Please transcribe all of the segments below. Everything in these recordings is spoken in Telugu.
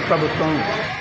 ప్రభుత్వం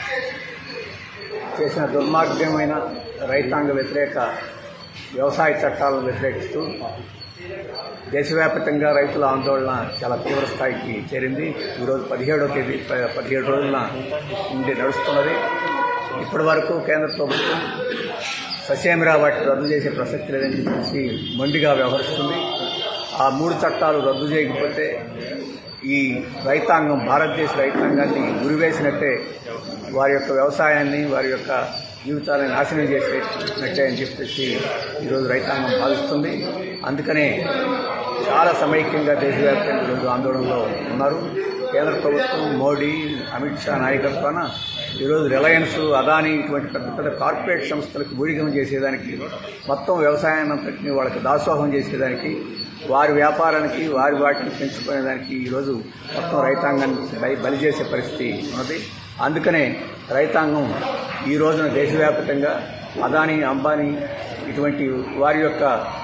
చేసిన దుర్మార్గమైన రైతాంగ వ్యతిరేక వ్యవసాయ చట్టాలను వ్యతిరేకిస్తూ దేశవ్యాప్తంగా రైతుల ఆందోళన చాలా తీవ్ర స్థాయికి చేరింది ఈరోజు పదిహేడవ తేదీ ప- పదిహేడు రోజుల నుండి నడుస్తున్నది ఇప్పటి వరకు కేంద్ర ప్రభుత్వం ససేమిరా వాటిని రద్దు చేసే ప్రసక్తి లేదని చెప్పేసి మొండిగా వ్యవహరిస్తుంది ఆ మూడు చట్టాలు రద్దు చేయకపోతే ఈ రైతాంగం భారతదేశ రైతాంగాన్ని గురివేసినట్టే వారి యొక్క వ్యవసాయాన్ని వారి యొక్క జీవితాలను నాశనం చేసేటట్టే అని చెప్పేసి ఈరోజు రైతాంగం భావిస్తుంది అందుకనే చాలా సమైక్యంగా దేశవ్యాప్తంగా ఈరోజు ఆందోళనలో ఉన్నారు కేంద్ర ప్రభుత్వం మోడీ అమిత్ షా నాయకత్వాన ఈరోజు రిలయన్స్ అదానీ ఇటువంటి పెద్ద పెద్ద కార్పొరేట్ సంస్థలకు బూడిగం చేసేదానికి మొత్తం వ్యవసాయాన్ని అంతటిని వాళ్ళకి దాసోహం చేసేదానికి వారి వ్యాపారానికి వారి వాటిని పెంచుకునేదానికి ఈరోజు మొత్తం రైతాంగాన్ని బలి- బలి చేసే పరిస్థితి ఉన్నది అందుకనే రైతాంగం ఈ రోజున దేశవ్యాప్తంగా అదానీ అంబానీ ఇటువంటి వారి యొక్క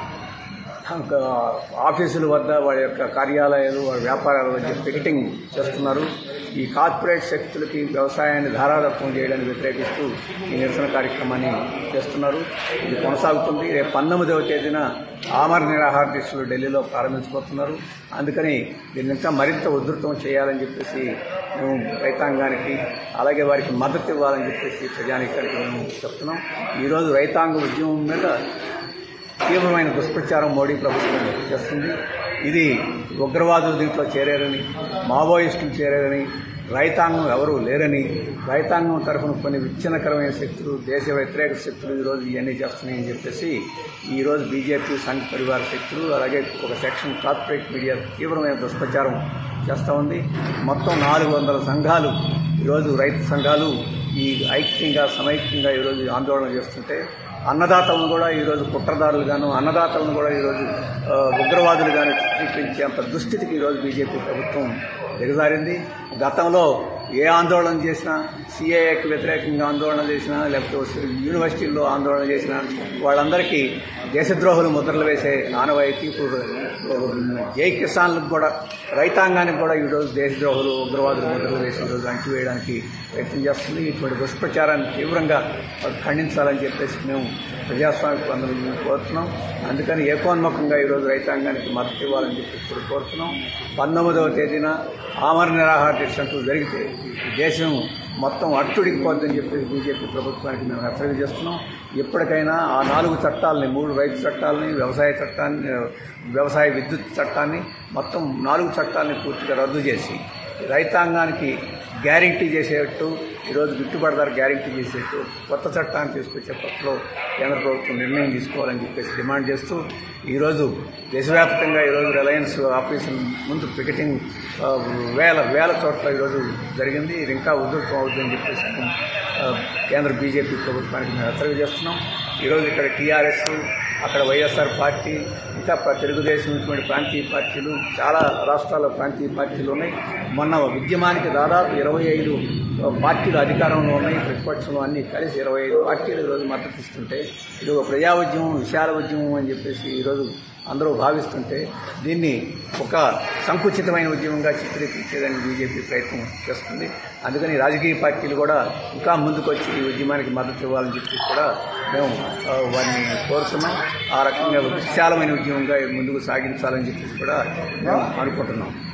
ఒక ఆఫీసుల వద్ద వాళ్ళ యొక్క కార్యాలయాలు వాళ్ళ వ్యాపారాల వద్ద పికెటింగ్ చేస్తున్నారు ఈ కార్పొరేట్ శక్తులకి వ్యవసాయాన్ని ధారాదత్వం చేయడానికి వ్యతిరేకిస్తూ ఈ నిరసన కార్యక్రమాన్ని చేస్తున్నారు ఇది కొనసాగుతుంది రేపు పంతొమ్మిదవ తేదీన ఆమర నిరాహార దీక్షలు ఢిల్లీలో ప్రారంభించబోతున్నారు అందుకని దీన్ని ఇంకా మరింత ఉధృతం చేయాలని చెప్పేసి మేము రైతాంగానికి అలాగే వారికి మద్దతు ఇవ్వాలని చెప్పేసి ప్రజానికానికి మేము చెప్తున్నాం ఈరోజు రైతాంగ ఉద్యమం మీద తీవ్రమైన దుష్ప్రచారం మోడీ ప్రభుత్వం చేస్తుంది ఇది ఉగ్రవాదులు దీంట్లో చేరారని మావోయిస్టులు చేరారని రైతాంగం ఎవరూ లేరని రైతాంగం తరఫున కొన్ని విచ్ఛిన్నకరమైన శక్తులు దేశ వ్యతిరేక శక్తులు ఈరోజు ఇవన్నీ చేస్తున్నాయని చెప్పేసి ఈరోజు బీజేపీ సంఘ పరివార శక్తులు అలాగే ఒక సెక్షన్ కార్పొరేట్ మీడియా తీవ్రమైన దుష్ప్రచారం చేస్తూ ఉంది మొత్తం నాలుగు వందల సంఘాలు ఈరోజు రైతు సంఘాలు ఈ ఐక్యంగా సమైక్యంగా ఈరోజు ఆందోళన చేస్తుంటే అన్నదాతలను కూడా ఈరోజు కుట్రదారులుగాను అన్నదాతలను కూడా ఈరోజు ఆ, ఉగ్రవాదులుగాను చిత్రీకరించేంత దుస్థితికి ఈరోజు బీజేపీ ప్రభుత్వం దిగజారింది గతంలో ఏ ఆందోళన చేసినా సిఏఏకి వ్యతిరేకంగా ఆందోళన చేసినా లేకపోతే యూనివర్సిటీల్లో ఆందోళన చేసినా వాళ్ళందరికీ దేశద్రోహులు ముద్రలు వేసే ఆనవాయితీ ఇప్పుడు జై కిసాన్లకు కూడా రైతాంగానికి కూడా ఈరోజు దేశద్రోహులు ఉగ్రవాదులు ముద్రలు వేసి ఈరోజు అణచివేయడానికి ప్రయత్నం చేస్తుంది ఇటువంటి దుష్ప్రచారాన్ని తీవ్రంగా ఖండించాలని చెప్పేసి మేము ప్రజాస్వామిక అందరూ కోరుతున్నాం అందుకని ఏకోన్ముఖంగా ఈరోజు రైతాంగానికి మద్దతు ఇవ్వాలని చెప్పేసి కూడా కోరుతున్నాం పంతొమ్మిదవ తేదీన ఆమర నిరాహార దీక్ష జరిగితే దేశం మొత్తం అట్టుడికిపోద్దని చెప్పేసి బీజేపీ ప్రభుత్వానికి మేము హెచ్చరిక చేస్తున్నాం ఎప్పటికైనా ఆ నాలుగు చట్టాలని మూడు రైతు చట్టాలని వ్యవసాయ చట్టాన్ని వ్యవసాయ విద్యుత్ చట్టాన్ని మొత్తం నాలుగు చట్టాలని పూర్తిగా రద్దు చేసి రైతాంగానికి గ్యారంటీ చేసేటట్టు ఈరోజు గిట్టుబాటు ధర గ్యారంటీ చేసేట్టు కొత్త చట్టాన్ని తీసుకొచ్చే కొత్తలో కేంద్ర ప్రభుత్వం నిర్ణయం తీసుకోవాలని చెప్పేసి డిమాండ్ చేస్తూ ఈరోజు దేశవ్యాప్తంగా ఈరోజు రిలయన్స్ ఆఫీసుల ముందు పికెటింగ్ ఆ, వేల వేల చోట్ల ఈరోజు జరిగింది ఇది ఇంకా ఉధృతం అవుతుందని చెప్పేసి మేము, ఆ, కేంద్ర బీజేపీ ప్రభుత్వానికి మేము హెచ్చరిక చేస్తున్నాం ఈరోజు ఇక్కడ టీఆర్ఎస్ అక్కడ వైఎస్ఆర్ పార్టీ ఇంకా ప్ర- తెలుగుదేశం ఇటువంటి ప్రాంతీయ పార్టీలు చాలా రాష్ట్రాల ప్రాంతీయ పార్టీలు ఉన్నాయి మొన్న ఉద్యమానికి దాదాపు ఇరవై ఐదు పార్టీలు అధికారంలో ఉన్నాయి ప్రతిపక్షంలో అన్ని కలిసి ఇరవై ఐదు పార్టీలు ఈరోజు మద్దతు ఇస్తుంటే ఇది ఒక ప్రజా ఉద్యమం విశాల ఉద్యమం అని చెప్పేసి ఈరోజు అందరూ భావిస్తుంటే దీన్ని ఒక సంకుచితమైన ఉద్యమంగా చిత్రీకరించేదని బీజేపీ ప్రయత్నం చేస్తుంది అందుకని రాజకీయ పార్టీలు కూడా ఇంకా ముందుకొచ్చి ఈ ఉద్యమానికి మద్దతు ఇవ్వాలని చెప్పి కూడా మేము ఆ, వారిని కోరుతున్నాం ఆ రకంగా విశాలమైన ఉద్యమంగా ముందుకు సాగించాలని చెప్పేసి కూడా మేము అనుకుంటున్నాం